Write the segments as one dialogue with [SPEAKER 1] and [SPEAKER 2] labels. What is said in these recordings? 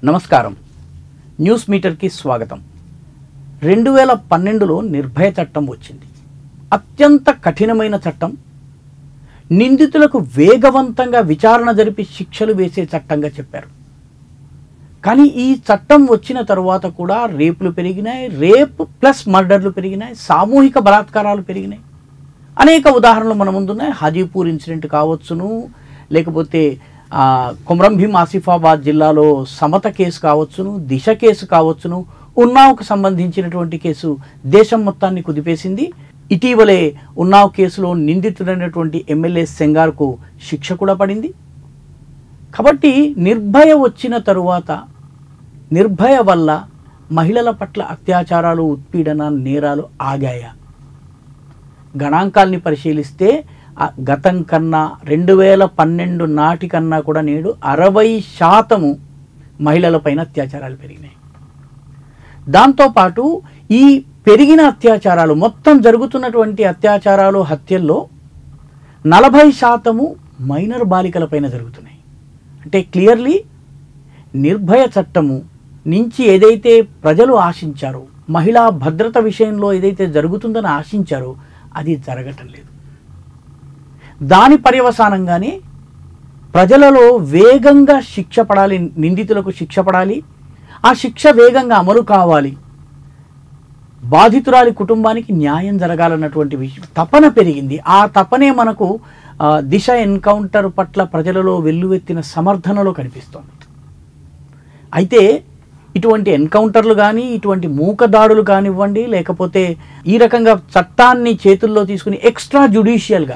[SPEAKER 1] నమస్కారం న్యూస్ మీటర్కి స్వాగతం రెండు వేల పన్నెండులో నిర్భయ చట్టం వచ్చింది అత్యంత కఠినమైన చట్టం నిందితులకు వేగవంతంగా విచారణ జరిపి శిక్షలు వేసే చట్టంగా చెప్పారు కానీ ఈ చట్టం వచ్చిన తరువాత కూడా రేపులు పెరిగినాయి రేప్ ప్లస్ మర్డర్లు పెరిగినాయి సామూహిక బలాత్కారాలు పెరిగినాయి అనేక ఉదాహరణలు మన ముందున్నాయి హాజీపూర్ ఇన్సిడెంట్ కావచ్చును లేకపోతే ఆ, కొమరం భీం ఆసిఫాబాద్ జిల్లాలో సమత కేసు కావచ్చును దిశ కేసు కావచ్చును ఉన్నావుకు సంబంధించినటువంటి కేసు దేశం మొత్తాన్ని కుదిపేసింది ఇటీవలే ఉన్నావ్ కేసులో నిందితుడైనటువంటి ఎమ్మెల్యే సెంగార్కు శిక్ష కూడా పడింది కాబట్టి నిర్భయ వచ్చిన తరువాత నిర్భయ వల్ల మహిళల పట్ల అత్యాచారాలు ఉత్పీడన నేరాలు ఆగాయా గణాంకాల్ని పరిశీలిస్తే ఆ గతం కన్నా రెండు వేల పన్నెండు నాటి కన్నా కూడా నేడు అరవై శాతము మహిళలపైన అత్యాచారాలు పెరిగినాయి దాంతోపాటు ఈ పెరిగిన అత్యాచారాలు మొత్తం జరుగుతున్నటువంటి అత్యాచారాలు హత్యల్లో నలభై శాతము మైనర్ బాలికలపైన జరుగుతున్నాయి అంటే క్లియర్లీ నిర్భయ చట్టము నుంచి ఏదైతే ప్రజలు ఆశించారో మహిళా భద్రత విషయంలో ఏదైతే జరుగుతుందని ఆశించారో అది జరగటం లేదు దాని పర్యవసానంగానే ప్రజలలో వేగంగా శిక్ష పడాలి నిందితులకు శిక్ష పడాలి ఆ శిక్ష వేగంగా అమలు కావాలి బాధితురాలి కుటుంబానికి న్యాయం జరగాలన్నటువంటి విషయం తపన పెరిగింది ఆ తపనే మనకు ఆ, దిశ ఎన్కౌంటర్ పట్ల ప్రజలలో వెల్లువెత్తిన సమర్థనలో కనిపిస్తోంది అయితే ఇటువంటి ఎన్కౌంటర్లు కానీ ఇటువంటి మూకదాడులు కానివ్వండి లేకపోతే ఈ రకంగా చట్టాన్ని చేతుల్లో తీసుకుని ఎక్స్ట్రా జుడిషియల్గా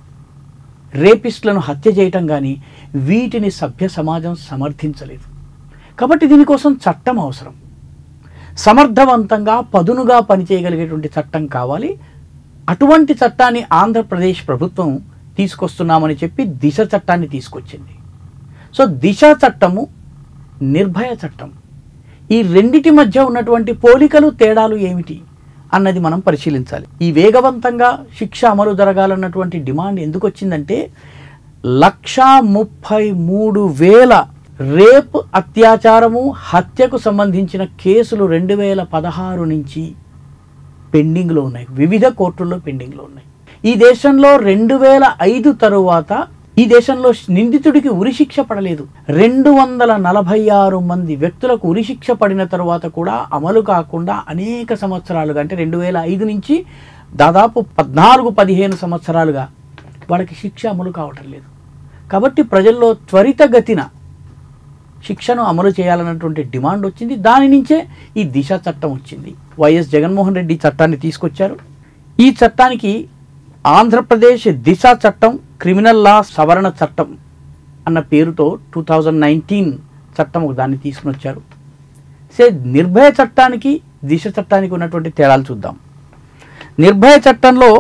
[SPEAKER 1] రేపిస్టులను హత్య చేయటం కానీ వీటిని సభ్య సమాజం సమర్థించలేదు కాబట్టి దీనికోసం చట్టం అవసరం సమర్థవంతంగా పదునుగా పనిచేయగలిగేటువంటి చట్టం కావాలి అటువంటి చట్టాన్ని ఆంధ్రప్రదేశ్ ప్రభుత్వం తీసుకొస్తున్నామని చెప్పి దిశ చట్టాన్ని తీసుకొచ్చింది సో దిశ చట్టము నిర్భయ చట్టం ఈ రెండిటి మధ్య ఉన్నటువంటి పోలికలు తేడాలు ఏమిటి అన్నది మనం పరిశీలించాలి ఈ వేగవంతంగా శిక్ష అమలు జరగాలన్నటువంటి డిమాండ్ ఎందుకు వచ్చిందంటే లక్షా ముప్పై మూడు వేల రేప్ అత్యాచారము హత్యకు సంబంధించిన కేసులు రెండు వేల పదహారు నుంచి పెండింగ్లో ఉన్నాయి వివిధ కోర్టుల్లో పెండింగ్లో ఉన్నాయి ఈ దేశంలో రెండు వేల ఐదు తరువాత ఈ దేశంలో నిందితుడికి ఉరిశిక్ష పడలేదు రెండు వందల నలభై ఆరు మంది వ్యక్తులకు ఉరిశిక్ష పడిన తరువాత కూడా అమలు కాకుండా అనేక సంవత్సరాలుగా అంటే రెండు వేల ఐదు నుంచి దాదాపు పద్నాలుగు పదిహేను సంవత్సరాలుగా వాళ్ళకి శిక్ష అమలు కావటం లేదు కాబట్టి ప్రజల్లో త్వరితగతిన శిక్షను అమలు చేయాలన్నటువంటి డిమాండ్ వచ్చింది దాని నుంచే ఈ దిశ చట్టం వచ్చింది వైఎస్ జగన్మోహన్ రెడ్డి ఈ చట్టాన్ని తీసుకొచ్చారు ఈ చట్టానికి ఆంధ్రప్రదేశ్ దిశ చట్టం క్రిమినల్ లా సవరణ చట్టం అన్న పేరుతో టూ థౌజండ్ నైన్టీన్ చట్టం ఒక దాన్ని తీసుకుని వచ్చారు సే నిర్భయ చట్టానికి దిశ చట్టానికి ఉన్నటువంటి తేడాలు చూద్దాం నిర్భయ చట్టంలో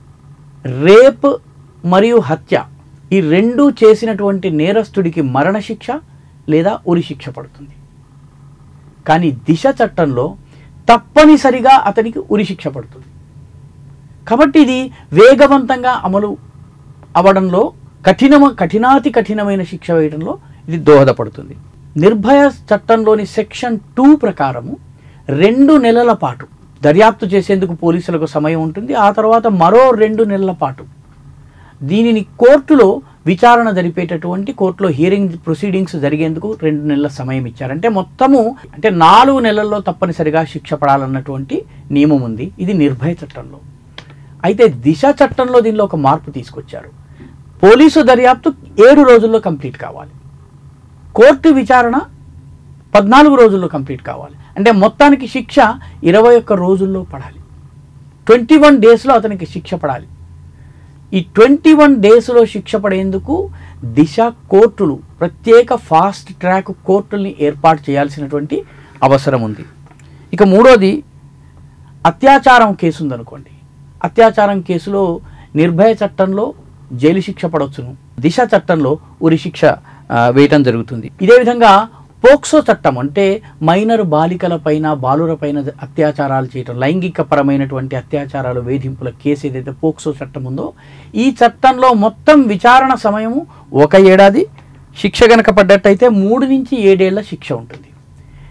[SPEAKER 1] రేప్ మరియు హత్య ఈ రెండు చేసినటువంటి నేరస్తుడికి మరణశిక్ష లేదా ఉరిశిక్ష పడుతుంది కానీ దిశ చట్టంలో తప్పనిసరిగా అతనికి ఉరిశిక్ష పడుతుంది కాబట్టి ఇది వేగవంతంగా అమలు అవడంలో కఠినమ కఠినాతి కఠినమైన శిక్ష వేయడంలో ఇది దోహదపడుతుంది నిర్భయ చట్టంలోని సెక్షన్ టూ ప్రకారము రెండు నెలల పాటు దర్యాప్తు చేసేందుకు పోలీసులకు సమయం ఉంటుంది ఆ తర్వాత మరో రెండు నెలల పాటు దీనిని కోర్టులో విచారణ జరిపేటటువంటి కోర్టులో హియరింగ్ ప్రొసీడింగ్స్ జరిగేందుకు రెండు నెలల సమయం ఇచ్చారు అంటే మొత్తము అంటే నాలుగు నెలల్లో తప్పనిసరిగా శిక్ష పడాలన్నటువంటి నియమం ఉంది ఇది నిర్భయ చట్టంలో అయితే దిశ చట్టంలో దీనిలో ఒక మార్పు తీసుకొచ్చారు పోలీసు దర్యాప్తు ఏడు రోజుల్లో కంప్లీట్ కావాలి కోర్టు విచారణ పద్నాలుగు రోజుల్లో కంప్లీట్ కావాలి అంటే మొత్తానికి శిక్ష ఇరవై ఒక్క రోజుల్లో పడాలి ట్వంటీ వన్ డేస్లో అతనికి శిక్ష పడాలి ఈ ట్వంటీ వన్ డేస్లో శిక్ష పడేందుకు దిశ కోర్టులు ప్రత్యేక ఫాస్ట్ ట్రాక్ కోర్టుల్ని ఏర్పాటు చేయాల్సినటువంటి అవసరం ఉంది ఇక మూడోది అత్యాచారం కేసు ఉందనుకోండి అత్యాచారం కేసులో నిర్భయ చట్టంలో జైలు శిక్ష పడవచ్చును దిశ చట్టంలో ఉరి శిక్ష ఆ, వేయటం జరుగుతుంది ఇదే విధంగా పోక్సో చట్టం అంటే మైనర్ బాలికల పైన బాలుర పైన అత్యాచారాలు చేయటం లైంగిక పరమైనటువంటి అత్యాచారాలు వేధింపుల కేసు ఏదైతే పోక్సో చట్టం ఉందో ఈ చట్టంలో మొత్తం విచారణ సమయము ఒక ఏడాది శిక్ష గనక పడ్డట్టయితే మూడు నుంచి ఏడేళ్ల శిక్ష ఉంటుంది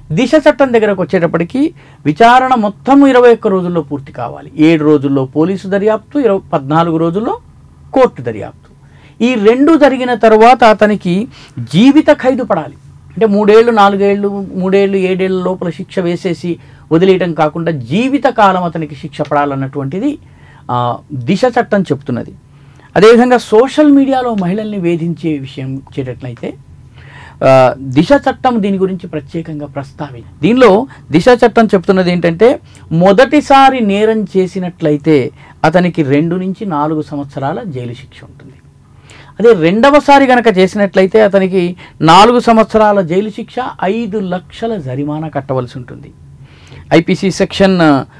[SPEAKER 1] దిశ చట్టం దగ్గరకు వచ్చేటప్పటికి విచారణ మొత్తం ఇరవై ఒక్క రోజుల్లో పూర్తి కావాలి ఏడు రోజుల్లో పోలీసు దర్యాప్తు ఇరవై పద్నాలుగు రోజుల్లో కోర్టు దర్యాప్తు ఈ రెండు జరిగిన తర్వాత అతనికి జీవిత ఖైదు పడాలి అంటే మూడేళ్ళు నాలుగేళ్ళు మూడేళ్ళు ఏడేళ్ళ లోపల శిక్ష వేసేసి వదిలేయడం కాకుండా జీవిత కాలం అతనికి శిక్ష పడాలన్నటువంటిది ఆ, దిశ చట్టం చెప్తున్నది అదేవిధంగా సోషల్ మీడియాలో మహిళల్ని వేధించే విషయం చేటట్లయితే ఆ, దిశ చట్టం దీని గురించి ప్రత్యేకంగా ప్రస్తావి దీనిలో దిశ చట్టం చెప్తున్నది ఏంటంటే మొదటిసారి నేరం చేసినట్లయితే అతనికి రెండు నుంచి నాలుగు సంవత్సరాల జైలు శిక్ష ఉంటుంది అదే రెండవసారి గనక చేసినట్లయితే అతనికి నాలుగు సంవత్సరాల జైలు శిక్ష ఐదు లక్షల జరిమానా కట్టవలసి ఉంటుంది IPC section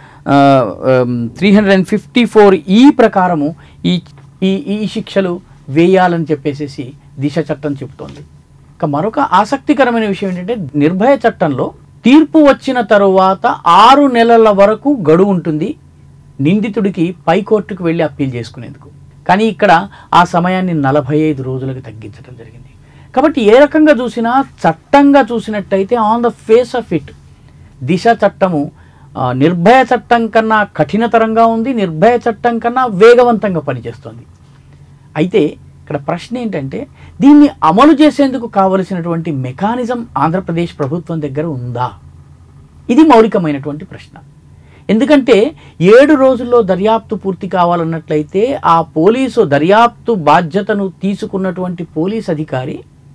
[SPEAKER 1] three hundred and fifty four ఈ ప్రకారము ఈ ఈ ఈ శిక్షలు వేయాలని చెప్పేసి దిశ చట్టం చెబుతోంది ఇక మరొక ఆసక్తికరమైన విషయం ఏంటంటే నిర్భయ చట్టంలో తీర్పు వచ్చిన తరువాత ఆరు నెలల వరకు గడువు ఉంటుంది నిందితుడికి పై కోర్టుకు వెళ్ళి అప్పీల్ చేసుకునేందుకు కానీ ఇక్కడ ఆ సమయాన్ని నలభై ఐదు రోజులకు తగ్గించడం జరిగింది కాబట్టి ఏ రకంగా చూసినా చట్టంగా చూసినట్టయితే on the face of it Disha చట్టము ఆ, నిర్భయ చట్టం కన్నా కఠినతరంగా ఉంది నిర్భయ చట్టం కన్నా వేగవంతంగా పనిచేస్తుంది అయితే ఇక్కడ ప్రశ్న ఏంటంటే దీన్ని అమలు చేసేందుకు కావలసినటువంటి మెకానిజం ఆంధ్రప్రదేశ్ ప్రభుత్వం దగ్గర ఉందా ఇది మౌలికమైనటువంటి ప్రశ్న ఎందుకంటే ఏడు రోజుల్లో దర్యాప్తు పూర్తి కావాలన్నట్లయితే ఆ పోలీసు దర్యాప్తు బాధ్యతను తీసుకున్నటువంటి పోలీస్ అధికారి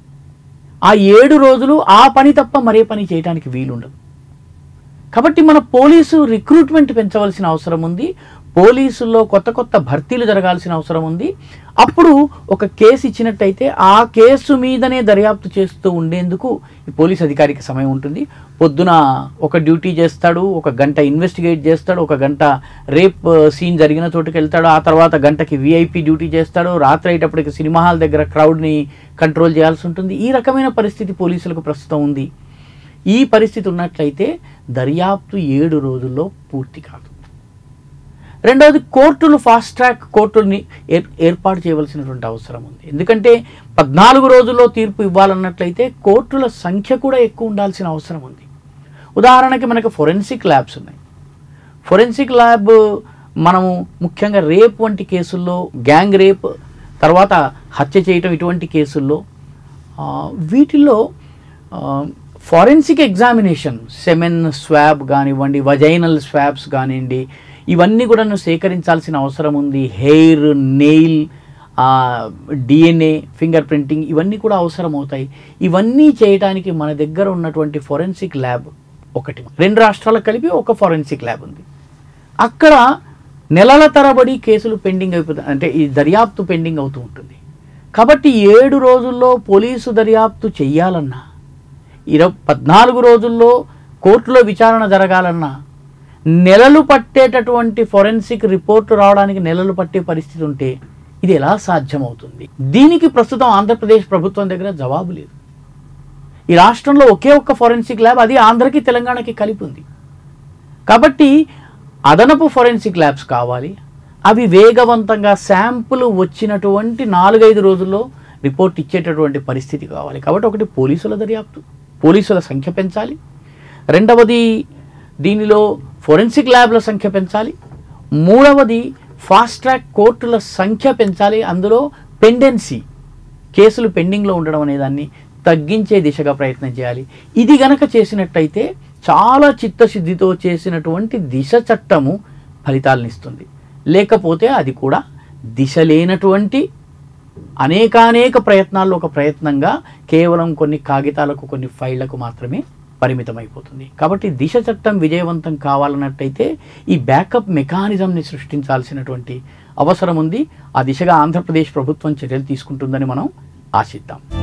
[SPEAKER 1] ఆ ఏడు రోజులు ఆ పని తప్ప మరే పని చేయడానికి వీలుండదు కాబట్టి మన పోలీసు రిక్రూట్మెంట్ పెంచవలసిన అవసరం ఉంది పోలీసుల్లో కొత్త కొత్త భర్తీలు జరగాల్సిన అవసరం ఉంది అప్పుడు ఒక కేసు ఇచ్చినట్టయితే ఆ కేసు మీదనే దర్యాప్తు చేస్తూ ఉండేందుకు ఈ పోలీస్ అధికారికి సమయం ఉంటుంది పొద్దున ఒక డ్యూటీ చేస్తాడు ఒక గంట ఇన్వెస్టిగేట్ చేస్తాడు ఒక గంట రేప్ సీన్ జరిగిన చోటుకి వెళ్తాడు ఆ తర్వాత గంటకి విఐపి డ్యూటీ చేస్తాడు రాత్రి అయ్యేటప్పటికి సినిమా హాల్ దగ్గర క్రౌడ్ని కంట్రోల్ చేయాల్సి ఉంటుంది ఈ రకమైన పరిస్థితి పోలీసులకు ప్రస్తుతం ఉంది ఈ పరిస్థితి ఉన్నట్లయితే దర్యాప్తు ఏడు రోజుల్లో పూర్తి కాదు రెండవది కోర్టులు ఫాస్ట్ ట్రాక్ కోర్టుల్ని ఏర్ ఏర్పాటు చేయవలసినటువంటి అవసరం ఉంది ఎందుకంటే పద్నాలుగు రోజుల్లో తీర్పు ఇవ్వాలన్నట్లయితే కోర్టుల సంఖ్య కూడా ఎక్కువ ఉండాల్సిన అవసరం ఉంది ఉదాహరణకి మనకు ఫొరెన్సిక్ ల్యాబ్స్ ఉన్నాయి ఫొరెన్సిక్ ల్యాబ్ మనము ముఖ్యంగా రేప్ వంటి కేసుల్లో గ్యాంగ్ రేప్ తర్వాత హత్య చేయటం ఇటువంటి కేసుల్లో ఆ, వీటిల్లో ఫారెన్సిక్ ఎగ్జామినేషన్ సెమెన్ స్వాబ్ కానివ్వండి వజైనల్ స్వాబ్స్ కానివ్వండి ఇవన్నీ కూడా సేకరించాల్సిన అవసరం ఉంది hair nail DNA finger printing ఇవన్నీ కూడా అవసరం అవుతాయి ఇవన్నీ చేయడానికి మన దగ్గర ఉన్నటువంటి ఫొరెన్సిక్ ల్యాబ్ ఒకటి రెండు రాష్ట్రాలకు కలిపి ఒక ఫొరెన్సిక్ ల్యాబ్ ఉంది అక్కడ నెలల తరబడి కేసులు పెండింగ్ అయిపోతాయి అంటే ఈ దర్యాప్తు పెండింగ్ అవుతూ ఉంటుంది కాబట్టి ఏడు రోజుల్లో పోలీసు దర్యాప్తు చెయ్యాలన్నా ఇరవై పద్నాలుగు రోజుల్లో కోర్టులో విచారణ జరగాలన్నా నెలలు పట్టేటటువంటి ఫొరెన్సిక్ రిపోర్ట్ రావడానికి నెలలు పట్టే పరిస్థితి ఉంటే ఇది ఎలా సాధ్యమవుతుంది దీనికి ప్రస్తుతం ఆంధ్రప్రదేశ్ ప్రభుత్వం దగ్గర జవాబు లేదు ఈ రాష్ట్రంలో ఒకే ఒక్క ఫొరెన్సిక్ ల్యాబ్ అది ఆంధ్రకి తెలంగాణకి కలిపి ఉంది కాబట్టి అదనపు ఫొరెన్సిక్ ల్యాబ్స్ కావాలి అవి వేగవంతంగా శాంపుల్ వచ్చినటువంటి నాలుగైదు రోజుల్లో రిపోర్ట్ ఇచ్చేటటువంటి పరిస్థితి కావాలి కాబట్టి ఒకటి పోలీసుల దర్యాప్తు పోలీసుల సంఖ్య పెంచాలి రెండవది దీనిలో ఫొరెన్సిక్ ల్యాబ్ల సంఖ్య పెంచాలి మూడవది ఫాస్ట్ ట్రాక్ కోర్టుల సంఖ్య పెంచాలి అందులో పెండెన్సీ కేసులు పెండింగ్లో ఉండడం అనే దాన్ని తగ్గించే దిశగా ప్రయత్నం చేయాలి ఇది గనక చేసినట్టయితే చాలా చిత్తశుద్ధితో చేసినటువంటి దిశ చట్టము ఫలితాలను ఇస్తుంది లేకపోతే అది కూడా దిశ లేనటువంటి అనేకానేక ప్రయత్నాల్లో ఒక ప్రయత్నంగా కేవలం కొన్ని కాగితాలకు కొన్ని ఫైళ్లకు మాత్రమే పరిమితమైపోతుంది కాబట్టి దిశ చట్టం విజయవంతం కావాలన్నట్టయితే ఈ బ్యాకప్ మెకానిజంని సృష్టించాల్సినటువంటి అవసరం ఉంది ఆ దిశగా ఆంధ్రప్రదేశ్ ప్రభుత్వం చర్యలు తీసుకుంటుందని మనం ఆశిద్దాం